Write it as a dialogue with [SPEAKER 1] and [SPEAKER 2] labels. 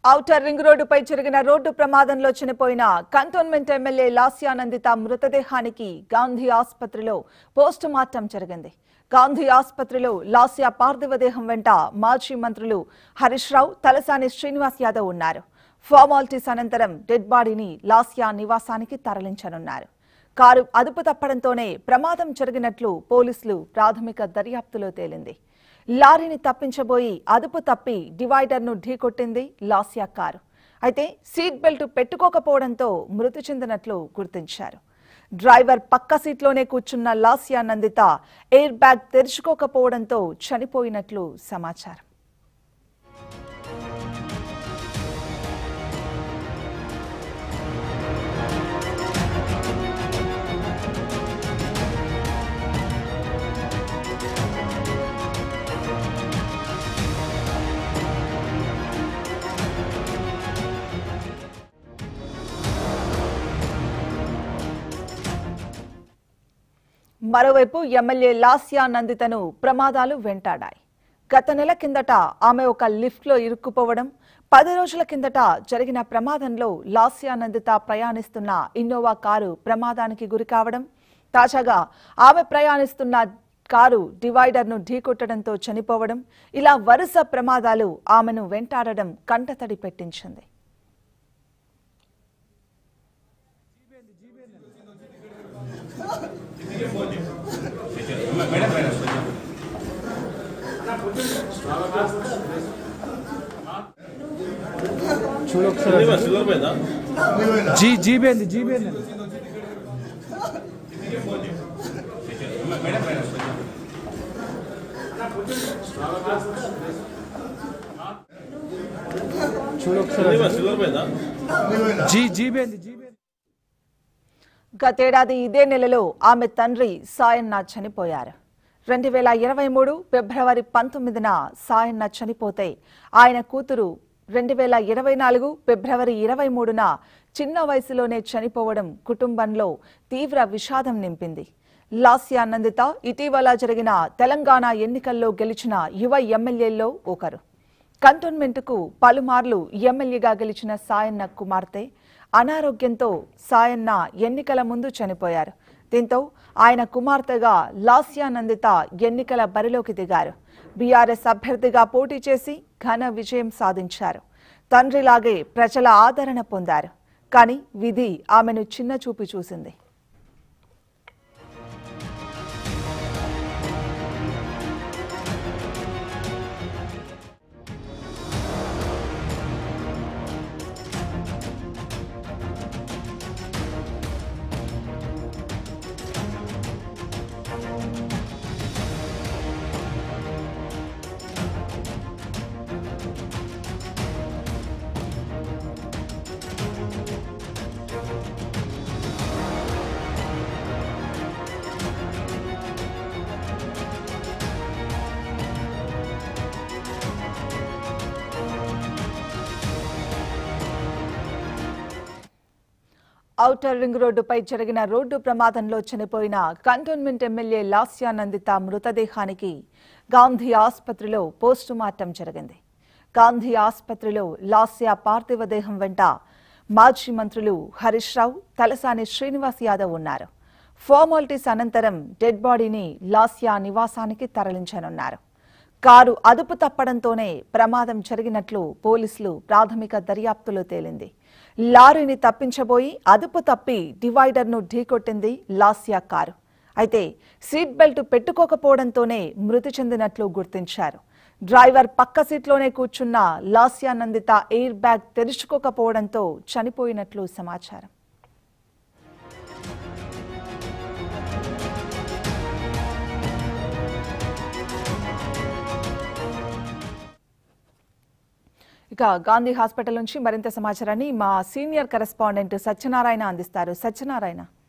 [SPEAKER 1] outer ring రోడ్డుపై జరిగిన road ప్రమాదంలో చనిపోయిన కంటోన్మెంట్ ఎమ్మెల్యే లాస్యానందిత మృతదేహానికి గాంధీ ఆసుపత్రిలో పోస్టు మార్టం జరిగింది గాంధీ ఆసుపత్రిలో లాస్యా పార్థివ దేహం వెంట మాజీ మంత్రులు హరీష్ రావు తలసాని శ్రీనివాస్ యాదవ్ ఉన్నారు ఫార్మాలిటీస్ అనంతరం డెడ్ బాడీని లాస్యా నివాసానికి తరలించనున్నారు కారు అదుపు తప్పడంతోనే ప్రమాదం జరిగినట్లు పోలీసులు ప్రాథమిక దర్యాప్తులో తేలింది లారీని తప్పించబోయి అదుపు తప్పి డివైడర్ను ఢీకొట్టింది లాస్యా కారు అయితే సీట్ బెల్ట్ పెట్టుకోకపోవడంతో మృతి చెందినట్లు గుర్తించారు డ్రైవర్ పక్క సీట్లోనే కూర్చున్న లాస్యా నందిత ఎయిర్ బ్యాగ్ తెరుచుకోకపోవడంతో చనిపోయినట్లు సమాచారం మరోవైపు ఎమ్మెల్యే లాస్యా నందితను ప్రమాదాలు వెంటాడాయి గత నెల కిందట ఆమె ఒక లిఫ్ట్లో ఇరుక్కుపోవడం పది రోజుల కిందట జరిగిన ప్రమాదంలో లాస్యా నందిత ప్రయాణిస్తున్న ఇన్నోవా కారు ప్రమాదానికి గురి కావడం తాజాగా ఆమె ప్రయాణిస్తున్న కారు డివైడర్ను ఢీకొట్టడంతో చనిపోవడం ఇలా వరుస ప్రమాదాలు ఆమెను వెంటాడడం కంటతడి పెట్టించింది
[SPEAKER 2] చూడు ఒకసారి
[SPEAKER 3] సిల్వర్ పోయిందా
[SPEAKER 2] జీ జీబేంది జీబేంది చూడు ఒకసారి
[SPEAKER 3] సిల్వర్ పోయిందా
[SPEAKER 2] జీ జీబేంది జీబేంది
[SPEAKER 1] గతేడాది ఇదే నెలలో ఆమె తండ్రి సాయన్న చనిపోయారు రెండు వేల ఇరవై మూడు ఫిబ్రవరి పంతొమ్మిదిన సాయన్న చనిపోతే ఆయన కూతురు రెండు వేల ఇరవై నాలుగు ఫిబ్రవరి ఇరవై మూడున చిన్న వయసులోనే చనిపోవడం కుటుంబంలో తీవ్ర విషాదం నింపింది లాస్యా నందిత ఇటీవల జరిగిన తెలంగాణ ఎన్నికల్లో గెలిచిన యువ ఎమ్మెల్యేల్లో ఒకరు కంటోన్మెంట్కు పలుమార్లు ఎమ్మెల్యేగా గెలిచిన సాయన్న కుమార్తె అనారోగ్యంతో సాయన్న ఎన్నికల ముందు చనిపోయారు దీంతో ఆయన కుమార్తెగా లాస్యా నందిత ఎన్నికల బరిలోకి దిగారు బీఆర్ఎస్ అభ్యర్థిగా పోటీ చేసి ఘన విజయం సాధించారు తండ్రిలాగే ప్రజల ఆదరణ పొందారు కానీ విధి ఆమెను చిన్న చూపు చూసింది ఔటర్ రింగ్ రోడ్డుపై జరిగిన రోడ్డు ప్రమాదంలో చనిపోయిన కంటోన్మెంట్ ఎమ్మెల్యే లాస్యా నందిత మృతదేహానికి గాంధీ ఆసుపత్రిలో పోస్టు మార్టం జరిగింది గాంధీ ఆసుపత్రిలో లాస్యా పార్థివ దేహం వెంట మాజీ మంత్రులు హరీష్ రావు తలసాని శ్రీనివాస్ యాదవ్ ఉన్నారు ఫార్మాలిటీస్ అనంతరం డెడ్ బాడీని లాస్యా నివాసానికి తరలించనున్నారు కారు అదుపు తప్పడంతోనే ప్రమాదం జరిగినట్లు పోలీసులు ప్రాథమిక దర్యాప్తులో తేలింది లారీని తప్పించబోయి అదుపు తప్పి డివైడర్ను ఢీకొట్టింది లాస్యా కారు అయితే సీట్ బెల్ట్ పెట్టుకోకపోవడంతోనే మృతి చెందినట్లు గుర్తించారు డ్రైవర్ పక్క సీట్లోనే కూర్చున్న లాస్యా నందిత ఎయిర్ బ్యాగ్ తెరుచుకోకపోవడంతో చనిపోయినట్లు సమాచారం ఇక గాంధీ హాస్పిటల్ నుంచి మరింత సమాచారాన్ని మా సీనియర్ కరెస్పాండెంట్ సత్యనారాయణ అందిస్తారు సత్యనారాయణ